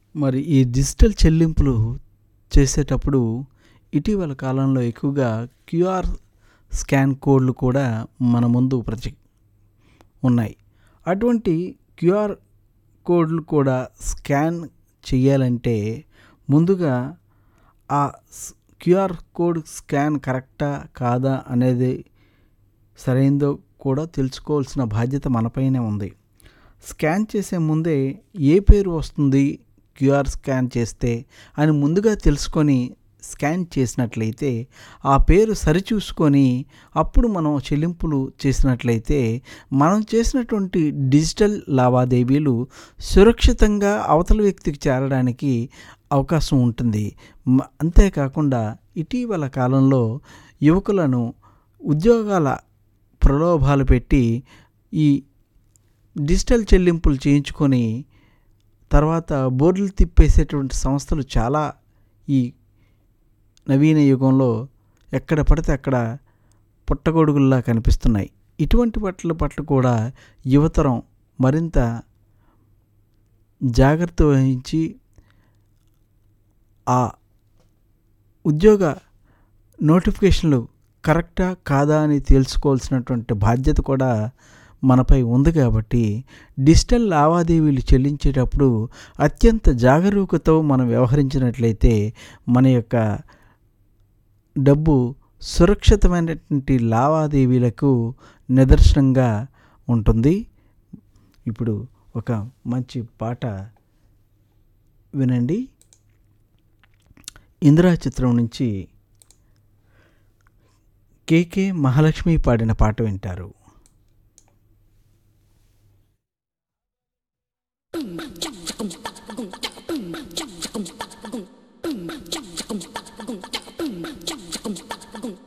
మరి ఈ డిజిటల్ చెల్లింపులు చేసేటప్పుడు ఇటీవల కాలంలో ఎక్కువగా క్యూఆర్ స్కాన్ కోడ్లు కూడా మన ముందు ప్రతి ఉన్నాయి అటువంటి క్యూఆర్ కోడ్లు కూడా స్కాన్ చేయాలంటే ముందుగా ఆ క్యూఆర్ కోడ్ స్కాన్ కరెక్టా కాదా అనేది సరైందో కూడా తెలుసుకోవాల్సిన బాధ్యత మనపైనే ఉంది స్కాన్ చేసే ముందే ఏ పేరు వస్తుంది క్యూఆర్ స్కాన్ చేస్తే అని ముందుగా తెలుసుకొని స్కాన్ చేసినట్లయితే ఆ పేరు సరిచూసుకొని అప్పుడు మనం చెల్లింపులు చేసినట్లయితే మనం చేసినటువంటి డిజిటల్ లావాదేవీలు సురక్షితంగా అవతల వ్యక్తికి చేరడానికి అవకాశం ఉంటుంది మ- అంతేకాకుండా ఇటీవల కాలంలో యువకులను ఉద్యోగాల ప్రలోభాలు పెట్టి ఈ డిజిటల్ చెల్లింపులు చేయించుకొని తర్వాత బోర్డులు తిప్పేసేటువంటి సంస్థలు చాలా ఈ నవీన యుగంలో ఎక్కడ పడితే అక్కడ పుట్టగొడుగుల్లా కనిపిస్తున్నాయి ఇటువంటి పట్ల పట్ల కూడా యువతరం మరింత జాగ్రత్త వహించి ఆ ఉద్యోగ నోటిఫికేషన్లు కరెక్టా కాదా అని తెలుసుకోవాల్సినటువంటి బాధ్యత కూడా మనపై ఉంది కాబట్టి డిజిటల్ లావాదేవీలు చెల్లించేటప్పుడు అత్యంత జాగరూకతో మనం వ్యవహరించినట్లయితే మన యొక్క డబ్బు సురక్షితమైనటువంటి లావాదేవీలకు నిదర్శనంగా ఉంటుంది ఇప్పుడు ఒక మంచి పాట వినండి ఇందిరా చిత్రం నుంచి కేకే మహాలక్ష్మి పాడిన పాట వింటారు Cha